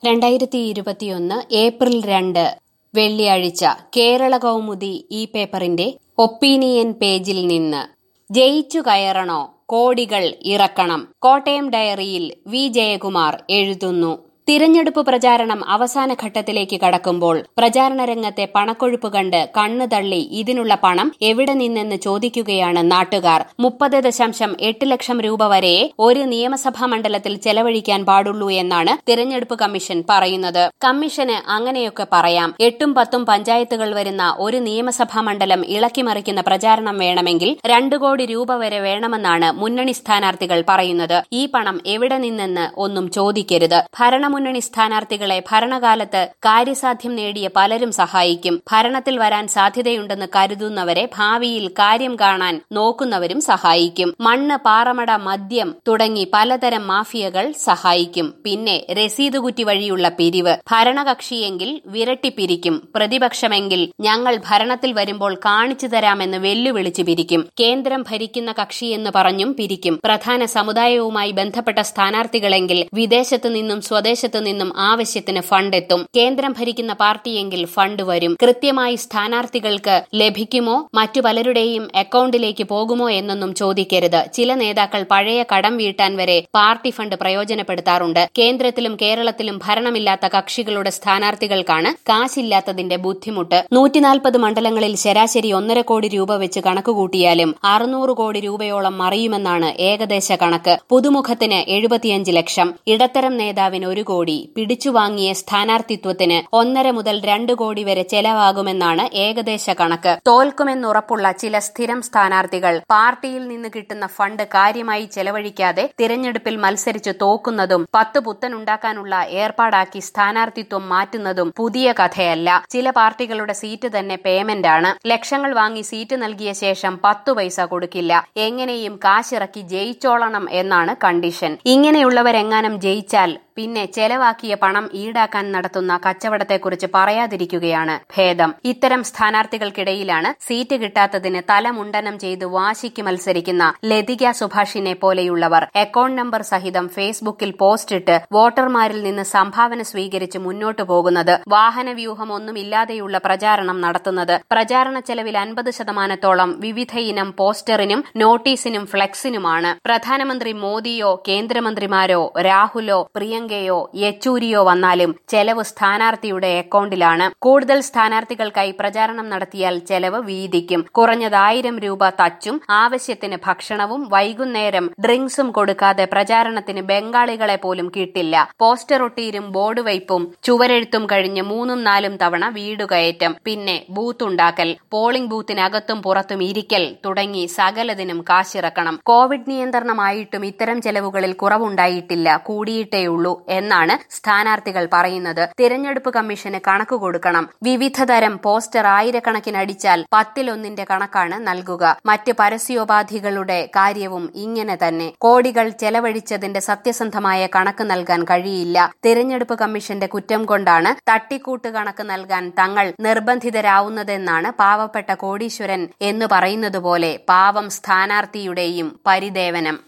രണ്ടായിരത്തി ഇരുപത്തിയൊന്ന് ഏപ്രിൽ രണ്ട് വെള്ളിയാഴ്ച കേരള കൗമുദി ഈ പേപ്പറിന്റെ ഒപ്പീനിയൻ പേജിൽ നിന്ന് ജയിച്ചു കയറണോ കോടികൾ ഇറക്കണം കോട്ടയം ഡയറിയിൽ വി ജയകുമാർ എഴുതുന്നു തിരഞ്ഞെടുപ്പ് പ്രചാരണം അവസാന ഘട്ടത്തിലേക്ക് കടക്കുമ്പോൾ പ്രചാരണ രംഗത്തെ പണക്കൊഴുപ്പ് കണ്ട് കണ്ണു തള്ളി ഇതിനുള്ള പണം എവിടെ നിന്നെന്ന് ചോദിക്കുകയാണ് നാട്ടുകാർ മുപ്പത് ദശാംശം എട്ട് ലക്ഷം രൂപ വരെ ഒരു നിയമസഭാ മണ്ഡലത്തിൽ ചെലവഴിക്കാൻ പാടുള്ളൂ എന്നാണ് തിരഞ്ഞെടുപ്പ് കമ്മീഷൻ പറയുന്നത് കമ്മീഷന് അങ്ങനെയൊക്കെ പറയാം എട്ടും പത്തും പഞ്ചായത്തുകൾ വരുന്ന ഒരു നിയമസഭാ മണ്ഡലം ഇളക്കിമറിക്കുന്ന പ്രചാരണം വേണമെങ്കിൽ രണ്ടു കോടി രൂപ വരെ വേണമെന്നാണ് മുന്നണി സ്ഥാനാർത്ഥികൾ പറയുന്നത് ഈ പണം എവിടെ നിന്നെന്ന് ഒന്നും ചോദിക്കരുത് ഭരണമുന്നണി സ്ഥാനാർത്ഥികളെ ഭരണകാലത്ത് കാര്യസാധ്യം നേടിയ പലരും സഹായിക്കും ഭരണത്തിൽ വരാൻ സാധ്യതയുണ്ടെന്ന് കരുതുന്നവരെ ഭാവിയിൽ കാര്യം കാണാൻ നോക്കുന്നവരും സഹായിക്കും മണ്ണ് പാറമട മദ്യം തുടങ്ങി പലതരം മാഫിയകൾ സഹായിക്കും പിന്നെ രസീത് കുറ്റി വഴിയുള്ള പിരിവ് ഭരണകക്ഷിയെങ്കിൽ വിരട്ടിപ്പിരിക്കും പ്രതിപക്ഷമെങ്കിൽ ഞങ്ങൾ ഭരണത്തിൽ വരുമ്പോൾ കാണിച്ചു തരാമെന്ന് വെല്ലുവിളിച്ചു പിരിക്കും കേന്ദ്രം ഭരിക്കുന്ന കക്ഷിയെന്ന് പറഞ്ഞും പിരിക്കും പ്രധാന സമുദായവുമായി ബന്ധപ്പെട്ട സ്ഥാനാർത്ഥികളെങ്കിൽ വിദേശത്തു നിന്നും സ്വദേശത്ത് നിന്നും ആവശ്യത്തിന് ഫണ്ട് എത്തും കേന്ദ്രം ഭരിക്കുന്ന പാർട്ടിയെങ്കിൽ ഫണ്ട് വരും കൃത്യമായി സ്ഥാനാർത്ഥികൾക്ക് ലഭിക്കുമോ മറ്റു പലരുടെയും അക്കൌണ്ടിലേക്ക് പോകുമോ എന്നൊന്നും ചോദിക്കരുത് ചില നേതാക്കൾ പഴയ കടം വീട്ടാൻ വരെ പാർട്ടി ഫണ്ട് പ്രയോജനപ്പെടുത്താറുണ്ട് കേന്ദ്രത്തിലും കേരളത്തിലും ഭരണമില്ലാത്ത കക്ഷികളുടെ സ്ഥാനാർത്ഥികൾക്കാണ് കാശില്ലാത്തതിന്റെ ബുദ്ധിമുട്ട് നൂറ്റിനാൽപ്പത് മണ്ഡലങ്ങളിൽ ശരാശരി ഒന്നര കോടി രൂപ വെച്ച് കണക്കുകൂട്ടിയാലും അറുന്നൂറ് കോടി രൂപയോളം മറിയുമെന്നാണ് ഏകദേശ കണക്ക് പുതുമുഖത്തിന് എഴുപത്തിയഞ്ച് ലക്ഷം ഇടത്തരം നേതാവിന് ഒരു കോടി പിടിച്ചുവാങ്ങിയ സ്ഥാനാർത്ഥിത്വത്തിന് ഒന്നര മുതൽ രണ്ട് കോടി വരെ ചെലവാകുമെന്നാണ് ഏകദേശ കണക്ക് തോൽക്കുമെന്നുറപ്പുള്ള ചില സ്ഥിരം സ്ഥാനാർത്ഥികൾ പാർട്ടിയിൽ നിന്ന് കിട്ടുന്ന ഫണ്ട് കാര്യമായി ചെലവഴിക്കാതെ തിരഞ്ഞെടുപ്പിൽ മത്സരിച്ച് തോക്കുന്നതും പത്ത് പുത്തനുണ്ടാക്കാനുള്ള ഏർപ്പാടാക്കി സ്ഥാനാർത്ഥിത്വം മാറ്റുന്നതും പുതിയ കഥയല്ല ചില പാർട്ടികളുടെ സീറ്റ് തന്നെ പേയ്മെന്റ് ആണ് ലക്ഷങ്ങൾ വാങ്ങി സീറ്റ് നൽകിയ ശേഷം പത്തു പൈസ കൊടുക്കില്ല എങ്ങനെയും കാശിറക്കി ജയിച്ചോളണം എന്നാണ് കണ്ടീഷൻ ഇങ്ങനെയുള്ളവരെങ്ങാനും ജയിച്ചാൽ പിന്നെ ചെലവാക്കിയ പണം ഈടാക്കാൻ നടത്തുന്ന കച്ചവടത്തെക്കുറിച്ച് പറയാതിരിക്കുകയാണ് ഭേദം ഇത്തരം സ്ഥാനാർത്ഥികൾക്കിടയിലാണ് സീറ്റ് കിട്ടാത്തതിന് തലമുണ്ടനം ചെയ്ത് വാശിക്ക് മത്സരിക്കുന്ന ലതിക സുഭാഷിനെ പോലെയുള്ളവർ അക്കൌണ്ട് നമ്പർ സഹിതം ഫേസ്ബുക്കിൽ പോസ്റ്റിട്ട് വോട്ടർമാരിൽ നിന്ന് സംഭാവന സ്വീകരിച്ച് മുന്നോട്ടു പോകുന്നത് വാഹന വ്യൂഹമൊന്നുമില്ലാതെയുള്ള പ്രചാരണം നടത്തുന്നത് പ്രചാരണ ചെലവിൽ അൻപത് ശതമാനത്തോളം വിവിധ ഇനം പോസ്റ്ററിനും നോട്ടീസിനും ഫ്ലെക്സിനുമാണ് പ്രധാനമന്ത്രി മോദിയോ കേന്ദ്രമന്ത്രിമാരോ രാഹുലോ പ്രിയങ്കയോ യെച്ചൂരിയോ വന്നാലും ചെലവ് സ്ഥാനാർത്ഥിയുടെ അക്കൌണ്ടിലാണ് കൂടുതൽ സ്ഥാനാർത്ഥികൾക്കായി പ്രചാരണം നടത്തിയാൽ ചെലവ് വീതിക്കും കുറഞ്ഞത് ആയിരം രൂപ തച്ചും ആവശ്യത്തിന് ഭക്ഷണവും വൈകുന്നേരം ഡ്രിങ്ക്സും കൊടുക്കാതെ പ്രചാരണത്തിന് ബംഗാളികളെ പോലും കിട്ടില്ല പോസ്റ്റർ ഒട്ടിയിരും ബോർഡ് വയ്പും ചുവരെഴുത്തും കഴിഞ്ഞ് മൂന്നും നാലും തവണ വീടുകയറ്റം പിന്നെ ബൂത്ത് ഉണ്ടാക്കൽ പോളിംഗ് ബൂത്തിനകത്തും പുറത്തും ഇരിക്കൽ തുടങ്ങി സകലതിനും കാശിറക്കണം കോവിഡ് നിയന്ത്രണമായിട്ടും ഇത്തരം ചെലവുകളിൽ കുറവുണ്ടായിട്ടില്ല കൂടിയിട്ടേയുള്ളൂ എന്നാണ് സ്ഥാനാർത്ഥികൾ പറയുന്നത് തിരഞ്ഞെടുപ്പ് കമ്മീഷന് കണക്ക് കൊടുക്കണം വിവിധ തരം പോസ്റ്റർ ആയിരക്കണക്കിന് അടിച്ചാൽ പത്തിലൊന്നിന്റെ കണക്കാണ് നൽകുക മറ്റ് പരസ്യോപാധികളുടെ കാര്യവും ഇങ്ങനെ തന്നെ കോടികൾ ചെലവഴിച്ചതിന്റെ സത്യസന്ധമായ കണക്ക് നൽകാൻ കഴിയില്ല തിരഞ്ഞെടുപ്പ് കമ്മീഷന്റെ കുറ്റം കൊണ്ടാണ് തട്ടിക്കൂട്ട് കണക്ക് നൽകാൻ തങ്ങൾ നിർബന്ധിതരാവുന്നതെന്നാണ് പാവപ്പെട്ട കോടീശ്വരൻ എന്നു പറയുന്നതുപോലെ പാവം സ്ഥാനാർത്ഥിയുടെയും പരിദേവനം